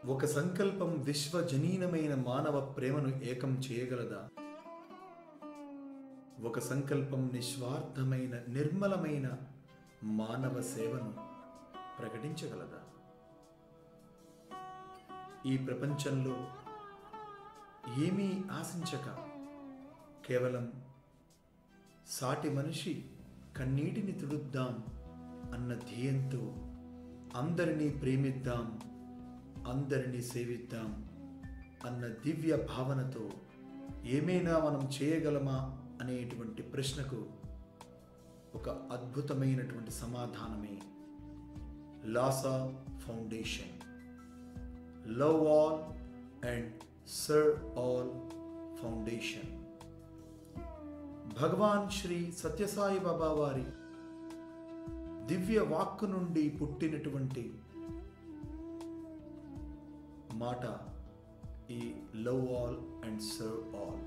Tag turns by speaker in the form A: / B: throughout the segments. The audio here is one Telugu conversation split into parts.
A: ఒక సంకల్పం విశ్వజనీనమైన మానవ ప్రేమను ఏకం చేయగలదా ఒక సంకల్పం నిస్వార్థమైన నిర్మలమైన మానవ సేవను ప్రకటించగలదా ఈ ప్రపంచంలో ఏమీ ఆశించక కేవలం సాటి మనిషి కన్నీటిని తుడుద్దాం అన్న ధ్యేయంతో అందరినీ ప్రేమిద్దాం అందరినీ సేవిద్దాం అన్న దివ్య భావనతో ఏమైనా మనం చేయగలమా అనేటువంటి ప్రశ్నకు ఒక అద్భుతమైనటువంటి సమాధానమే Lasa foundation love all and serve all foundation Bhagavan Shri Sathya Sai Baba వారి దివ్య వాక్కు నుండి పుట్టినటువంటి మాట ఈ love all and serve all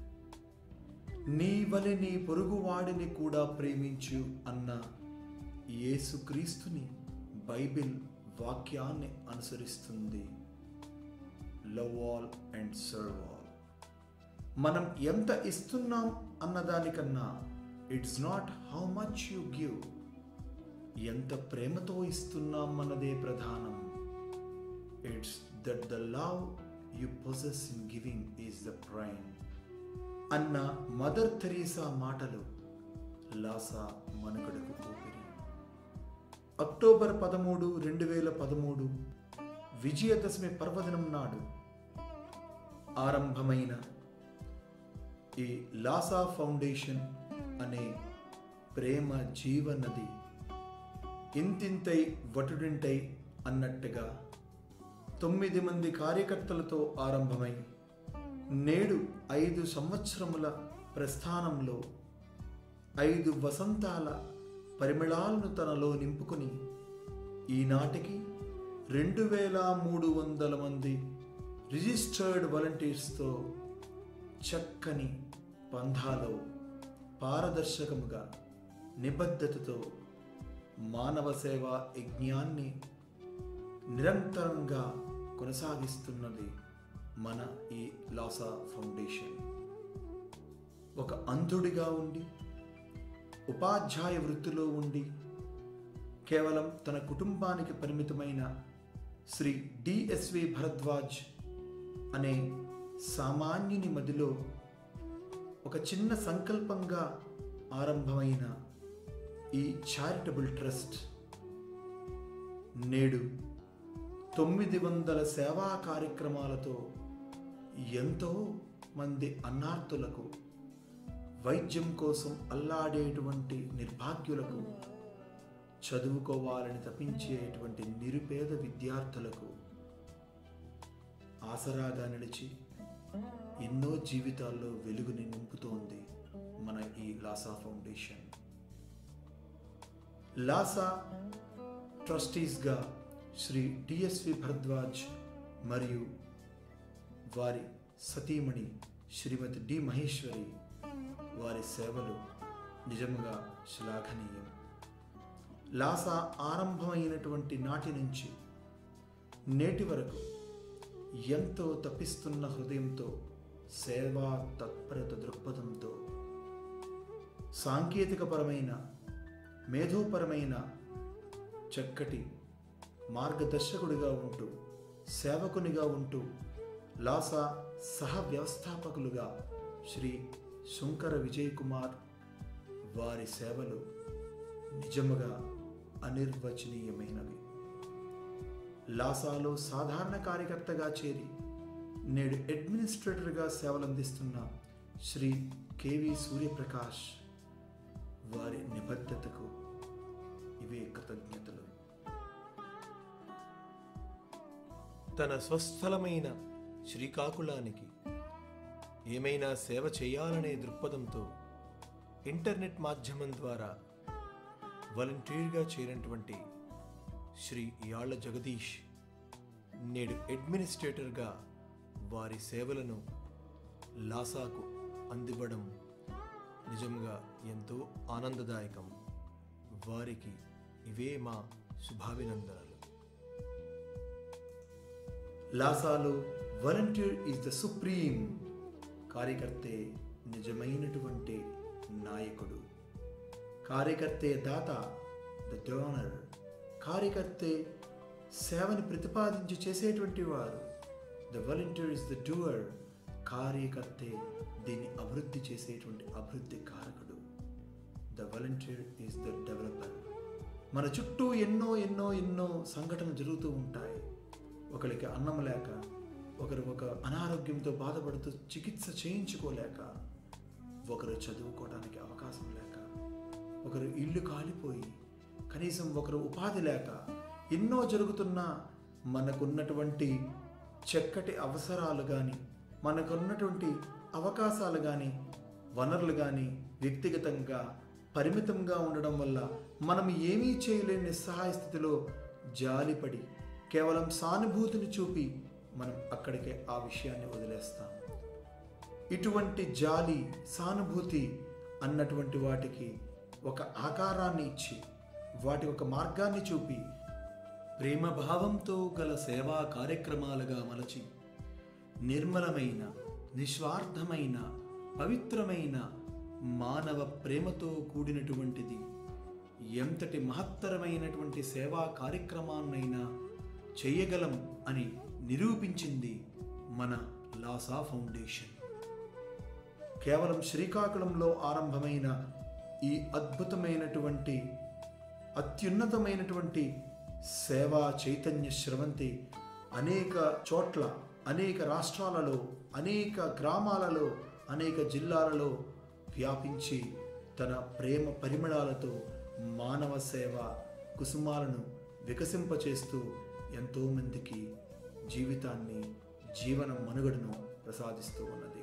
A: నీ వలె నీ పొరుగువాడిని కూడా ప్రేమించు అన్న యేసుక్రీస్తుని బైబిల్ వాక్యాన్ని అనుసరిస్తుంది love all and serve all మనం ఎంత ఇస్తున్నాం అన్నదానికన్నా it's not how much you give ఎంత ప్రేమతో ఇస్తున్నాం అన్నదే ప్రధానం it's that the love you possess in giving is the prime అన్న మదర్ థెరీసా మాటలు లాసా మనుగడకు ఊపిరి అక్టోబర్ పదమూడు రెండు వేల పదమూడు విజయదశమి పర్వదినం నాడు ఆరంభమైన ఈ లాసా ఫౌండేషన్ అనే ప్రేమ జీవనది ఇంతింతై వటుడింటై అన్నట్టుగా తొమ్మిది మంది కార్యకర్తలతో ఆరంభమై నేడు ఐదు సంవత్సరముల ప్రస్థానంలో ఐదు వసంతాల పరిమళాలను తనలో నింపుకుని ఈనాటికి రెండు వేల మూడు వందల మంది రిజిస్టర్డ్ వాలంటీర్స్తో చక్కని పంధాలో పారదర్శకముగా నిబద్ధతతో మానవ సేవా యజ్ఞాన్ని నిరంతరంగా కొనసాగిస్తున్నది మన ఈ లాసా ఫౌండేషన్ ఒక అంధుడిగా ఉండి ఉపాధ్యాయ వృత్తిలో ఉండి కేవలం తన కుటుంబానికి పరిమితమైన శ్రీ డిఎస్వి భరద్వాజ్ అనే సామాన్యుని మదిలో ఒక చిన్న సంకల్పంగా ఆరంభమైన ఈ చారిటబుల్ ట్రస్ట్ నేడు తొమ్మిది వందల సేవా కార్యక్రమాలతో ఎంతో మంది అన్నార్థులకు వైద్యం కోసం అల్లాడేటువంటి నిర్భాగ్యులకు చదువుకోవాలని తప్పించేటువంటి నిరుపేద విద్యార్థులకు ఆసరాగా నిలిచి ఎన్నో జీవితాల్లో వెలుగుని నింపుతోంది మన ఈ లాసా ఫౌండేషన్ లాసా ట్రస్టీస్గా శ్రీ డిఎస్వి భరద్వాజ్ మరియు వారి సతీమణి శ్రీమతి డి మహేశ్వరి వారి సేవలు నిజముగా శ్లాఘనీయం లాసా ఆరంభమైనటువంటి నాటి నుంచి నేటి వరకు ఎంతో తప్పిస్తున్న హృదయంతో సేవా తత్పరత దృక్పథంతో సాంకేతికపరమైన మేధోపరమైన చక్కటి మార్గదర్శకుడిగా ఉంటూ సేవకునిగా ఉంటూ లాసా సహ వ్యవస్థాపకులుగా శ్రీ శంకర విజయ్ కుమార్ వారి సేవలు నిజముగా అనిర్వచనీయమైనవి లాసాలో సాధారణ కార్యకర్తగా చేరి నేడు అడ్మినిస్ట్రేటర్గా సేవలందిస్తున్న శ్రీ కెవి సూర్యప్రకాష్ వారి నిబద్ధతకు ఇవే కృతజ్ఞతలు తన స్వస్థలమైన శ్రీకాకుళానికి ఏమైనా సేవ చేయాలనే దృక్పథంతో ఇంటర్నెట్ మాధ్యమం ద్వారా వాలంటీర్గా చేరినటువంటి శ్రీ యాళ్ల జగదీష్ నేడు అడ్మినిస్ట్రేటర్గా వారి సేవలను లాసాకు అందివ్వడం నిజంగా ఎంతో ఆనందదాయకం వారికి ఇవే మా శుభాభినందనలు లాసాలో వాలంటీర్ ఈజ్ ద సుప్రీం కార్యకర్తే నిజమైనటువంటి నాయకుడు కార్యకర్తే దాత ద డోనర్ కార్యకర్తే సేవని ప్రతిపాదించి చేసేటువంటి వారు the volunteer is the doer కార్యకర్తే దీన్ని అభివృద్ధి చేసేటువంటి అభివృద్ధి కారకుడు the volunteer is the developer మన చుట్టూ ఎన్నో ఎన్నో ఎన్నో సంఘటనలు జరుగుతూ ఉంటాయి ఒకరికి అన్నం లేక ఒకరు ఒక అనారోగ్యంతో బాధపడుతూ చికిత్స చేయించుకోలేక ఒకరు చదువుకోవడానికి అవకాశం లేక ఒకరు ఇల్లు కాలిపోయి కనీసం ఒకరు ఉపాధి లేక ఎన్నో జరుగుతున్న మనకున్నటువంటి చక్కటి అవసరాలు కానీ మనకున్నటువంటి అవకాశాలు కానీ వనరులు కానీ వ్యక్తిగతంగా పరిమితంగా ఉండడం వల్ల మనం ఏమీ చేయలేని నిస్సహాయ స్థితిలో జాలిపడి కేవలం సానుభూతిని చూపి మనం అక్కడికే ఆ విషయాన్ని వదిలేస్తాం ఇటువంటి జాలి సానుభూతి అన్నటువంటి వాటికి ఒక ఆకారాన్ని ఇచ్చి వాటి ఒక మార్గాన్ని చూపి ప్రేమ భావంతో గల సేవా కార్యక్రమాలుగా మలచి నిర్మలమైన నిస్వార్థమైన పవిత్రమైన మానవ ప్రేమతో కూడినటువంటిది ఎంతటి మహత్తరమైనటువంటి సేవా కార్యక్రమాన్నైనా చేయగలం అని నిరూపించింది మన లాసా ఫౌండేషన్ కేవలం శ్రీకాకుళంలో ఆరంభమైన ఈ అద్భుతమైనటువంటి అత్యున్నతమైనటువంటి సేవా చైతన్య స్రవంతి అనేక చోట్ల అనేక రాష్ట్రాలలో అనేక గ్రామాలలో అనేక జిల్లాలలో వ్యాపించి తన ప్రేమ పరిమళాలతో మానవ సేవ కుసుమాలను వికసింపచేస్తూ ఎంతోమందికి జీవితాన్ని జీవన మనుగడను ప్రసాదిస్తూ ఉన్నది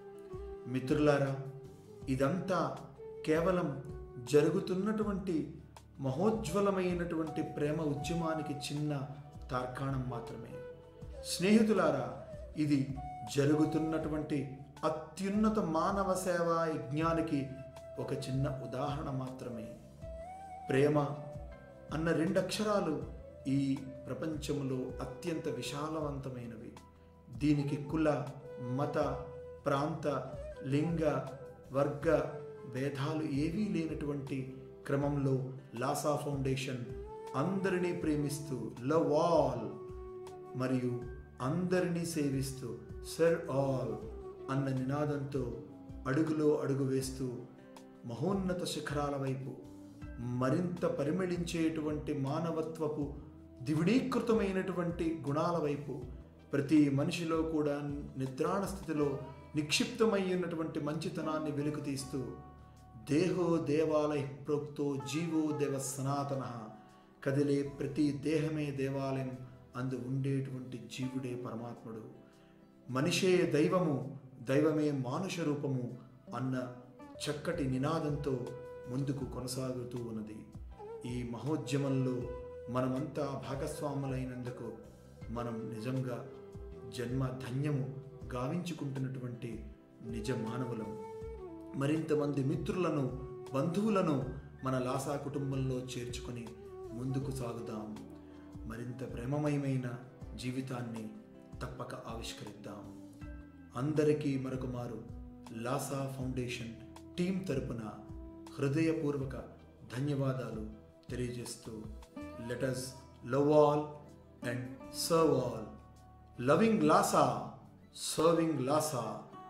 A: మిత్రులారా ఇదంతా కేవలం జరుగుతున్నటువంటి మహోజ్వలమైనటువంటి ప్రేమ ఉద్యమానికి చిన్న తార్కాణం మాత్రమే స్నేహితులారా ఇది జరుగుతున్నటువంటి అత్యున్నత మానవ సేవా యజ్ఞానికి ఒక చిన్న ఉదాహరణ మాత్రమే ప్రేమ అన్న రెండు అక్షరాలు ఈ ప్రపంచంలో అత్యంత విశాలవంతమైనవి దీనికి కుల మత ప్రాంత లింగ వర్గ భేదాలు ఏవీ లేనటువంటి క్రమంలో లాసా ఫౌండేషన్ అందరినీ ప్రేమిస్తూ లవ్ ఆల్ మరియు అందరినీ సేవిస్తూ సర్ ఆల్ అన్న నినాదంతో అడుగులో అడుగు వేస్తూ మహోన్నత శిఖరాల వైపు మరింత పరిమళించేటువంటి మానవత్వపు ద్విగుణీకృతమైనటువంటి గుణాల వైపు ప్రతి మనిషిలో కూడా నిద్రాణ స్థితిలో నిక్షిప్తమై ఉన్నటువంటి మంచితనాన్ని వెలుగు తీస్తూ దేహో దేవాలయ ప్రోక్తో జీవో దేవ సనాతన కదిలే ప్రతి దేహమే దేవాలయం అందు ఉండేటువంటి జీవుడే పరమాత్ముడు మనిషే దైవము దైవమే మానుష రూపము అన్న చక్కటి నినాదంతో ముందుకు కొనసాగుతూ ఉన్నది ఈ మహోద్యమంలో మనమంతా భాగస్వాములైనందుకు మనం నిజంగా జన్మ ధన్యము గావించుకుంటున్నటువంటి నిజ మానవులం మరింతమంది మిత్రులను బంధువులను మన లాసా కుటుంబంలో చేర్చుకొని ముందుకు సాగుదాం మరింత ప్రేమమయమైన జీవితాన్ని తప్పక ఆవిష్కరిద్దాం అందరికీ మరొక మారు లాసా ఫౌండేషన్ టీం తరపున హృదయపూర్వక ధన్యవాదాలు తెలియజేస్తూ let us love all and serve all loving Lasa serving Lasa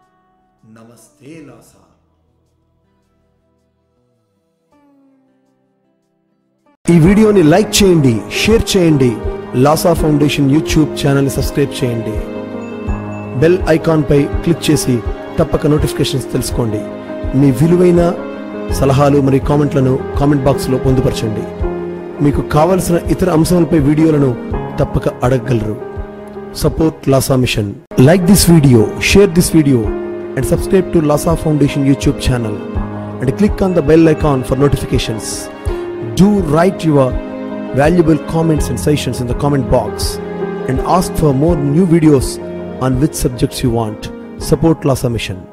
A: నమస్తే లాసా
B: ఈ వీడియోని లైక్ చేయండి షేర్ చేయండి లాసా ఫౌండేషన్ యూట్యూబ్ ఛానల్ని సబ్స్క్రైబ్ చేయండి బెల్ ఐకాన్పై క్లిక్ చేసి తప్పక నోటిఫికేషన్స్ తెలుసుకోండి మీ విలువైన సలహాలు మరియు కామెంట్లను కామెంట్ బాక్స్లో పొందుపరచండి మీకు కావలసిన ఇతర అంశాలపై వీడియోలను తప్పక అడగగలరు support Lasa mission like this video share this video and subscribe to Lasa foundation YouTube channel and click on the bell icon for notifications do write your valuable comments and suggestions in the comment box and ask for more new videos on which subjects you want. Support Lhasa Mission.